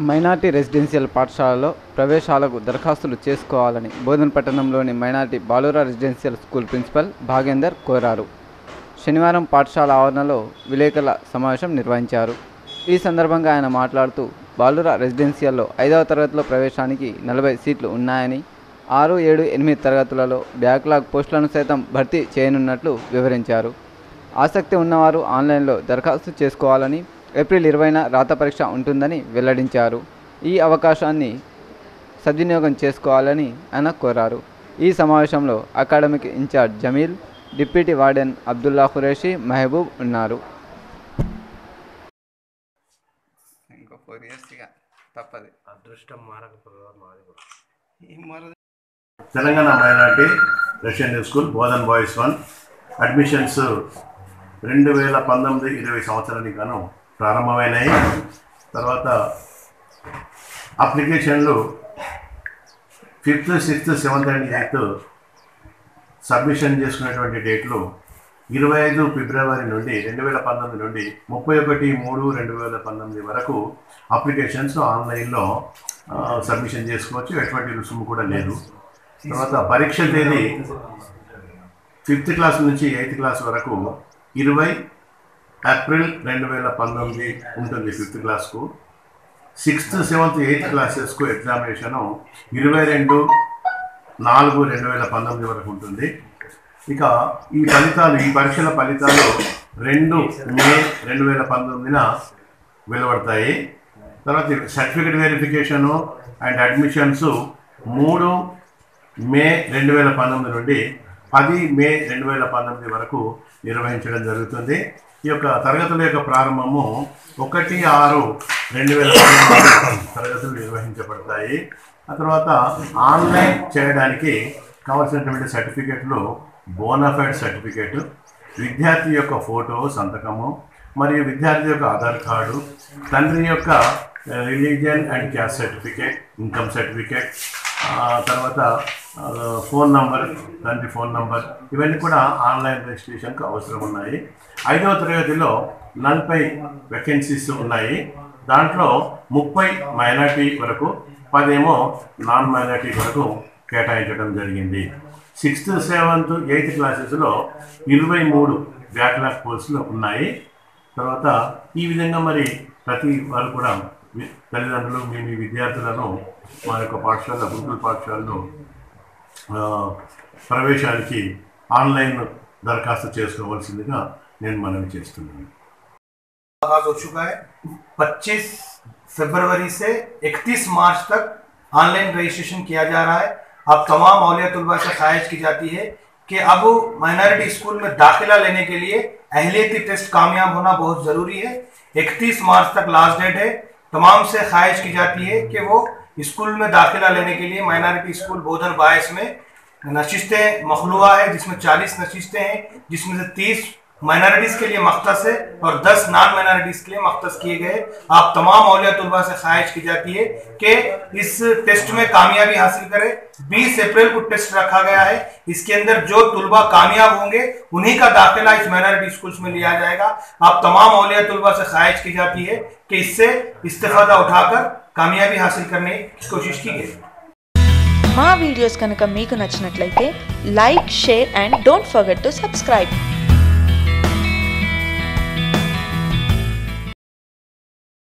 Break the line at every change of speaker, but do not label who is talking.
minority residential పాఠశాలలో ప్రవేశాలకు దరఖాస్తులు చేసుకోవాలని బోధన్ పట్టణంలోని మైనార్టీ బాలుర రెసిడెన్షియల్ స్కూల్ ప్రిన్సిపల్ భాగేందర్ కోరారు శనివారం పాఠశాల ఆవరణలో విలేకరుల సమావేశం నిర్వహించారు ఈ సందర్భంగా ఆయన మాట్లాడుతూ బాలుర రెసిడెన్షియల్లో ఐదవ తరగతిలో ప్రవేశానికి నలభై సీట్లు ఉన్నాయని ఆరు ఏడు ఎనిమిది తరగతులలో బ్యాక్లాగ్ పోస్టులను సైతం భర్తీ చేయనున్నట్లు వివరించారు ఆసక్తి ఉన్నవారు ఆన్లైన్లో దరఖాస్తు చేసుకోవాలని ఏప్రిల్ ఇరవైన రాత పరీక్ష ఉంటుందని వెల్లడించారు ఈ అవకాశాన్ని సద్వినియోగం చేసుకోవాలని ఆయన కోరారు ఈ సమావేశంలో academic incharge Jameel deputy warden Abdullah Qureshi Mahboob ఉన్నారు ఇంకో ఫోర్ ఇయర్స్ తప్పది
అదృష్టం మారకపోగా మాది
Telangana minority residential school Bodhan boys one admissions రెండు వేల పంతొమ్మిది ఇరవై సంవత్సరానికి గాను ప్రారంభమైనాయి తర్వాత అప్లికేషన్లు fifth sixth seventh and eighth submission చేసుకునేటువంటి డేట్లు ఇరవై ఐదు ఫిబ్రవరి నుండి రెండు వేల పంతొమ్మిది నుండి ముప్పై ఒకటి మూడు రెండు వేల పంతొమ్మిది వరకు అప్లికేషన్స్ ఆన్లైన్లో ఆ, సబ్మిషన్ చేసుకోవచ్చు ఎటువంటి రుసుము కూడా లేదు తర్వాత పరీక్ష తేదీ ఫిఫ్త్ క్లాస్ నుంచి ఎయిత్ క్లాస్ వరకు ఇరవై ఏప్రిల్ రెండు వేల పంతొమ్మిది ఉంటుంది ఫిఫ్త్ క్లాస్కు సిక్స్త్ సెవెంత్ ఎయిత్ క్లాసెస్కు ఎగ్జామినేషను ఇరవై రెండు నాలుగు రెండు వేల పంతొమ్మిది వరకు ఉంటుంది ఇక ఈ ఫలితాలు ఈ పరీక్షల ఫలితాలు రెండు మే రెండు వేల పంతొమ్మిదిన వెలువడతాయి తర్వాత సర్టిఫికెట్ వెరిఫికేషను అండ్ అడ్మిషన్స్ మూడు మే రెండు వేల పంతొమ్మిది నుండి పది మే రెండు వేల పంతొమ్మిది వరకు నిర్వహించడం జరుగుతుంది ఈ యొక్క తరగతుల యొక్క ప్రారంభము ఒకటి ఆరు రెండు వేల పంతొమ్మిది తరగతులు నిర్వహించబడతాయి ఆ తర్వాత ఆన్లైన్ చేయడానికి కావాల్సినటువంటి సర్టిఫికెట్లు బోనాఫైడ్ సర్టిఫికెట్ విద్యార్థి యొక్క ఫోటో సంతకము మరియు విద్యార్థి యొక్క ఆధార్ కార్డు తండ్రి యొక్క religion and caste certificate income certificate తర్వాత ఆ, ఫోన్ నంబర్ తండ్రి ఫోన్ నంబర్ ఇవన్నీ కూడా ఆన్లైన్ రిజిస్ట్రేషన్కి అవసరం ఉన్నాయి ఐదవ తరగతిలో నలభై వేకెన్సీస్ ఉన్నాయి దాంట్లో ముప్పై మైనార్టీ వరకు పదేమో నాన్ మైనార్టీ వరకు కేటాయించడం జరిగింది సిక్స్త్ సెవెంత్ ఎయిత్ క్లాసెస్లో ఇరవై మూడు బ్యాక్లాగ్ పోస్టులు ఉన్నాయి తర్వాత ఈ విధంగా మరి ప్రతి వారు కూడా వి- తల్లిదండ్రులు మీ మీ విద్యార్థులను మా యొక్క పాఠశాల గురుకుల పాఠశాలలో ఆ, ప్రవేశానికి ఆన్లైన్ దరఖాస్తు చేసుకోవాల్సిందిగా నేను మనవి చేస్తున్నాను
आगाज हो चुका है 25 फरवरी से 31 मार्च तक ऑनलाइन रजिस्ट्रेशन किया जा रहा है अब तमाम औलिया तलबा से ख्वाहिश की जाती है कि अब माइनॉरिटी स्कूल में दाखिला लेने के लिए अहलियती टेस्ट कामयाब होना बहुत ज़रूरी है 31 मार्च तक लास्ट डेट है तमाम से ख्वाहिश की जाती है कि वो स्कूल में दाखिला लेने के लिए माइनॉरिटी स्कूल बोधन बायस में नशिस्तें मखलूआ है जिसमें 40 नशिस्तें हैं जिसमें से 30 माइनॉरिटीज के लिए मख्तस है और 10 नॉन माइनॉरिटीज के लिए मख्तस किए गए आप तमाम औलिया तलबा से ख्वाहिश की जाती है कि इस टेस्ट में कामयाबी हासिल करें 20 अप्रैल को टेस्ट रखा गया है इसके अंदर जो तलबा कामयाब होंगे उन्हीं का दाखिला इस माइनॉरिटी स्कूल्स में लिया जाएगा आप तमाम औलिया तलबा से ख्वाहिश की जाती है कि इससे इस्तेफादा उठाकर कामयाबी हासिल करने की कोशिश की गई
మా వీడియోస్ కనుక మీకు నచ్చినట్లయితే like share and don't forget to subscribe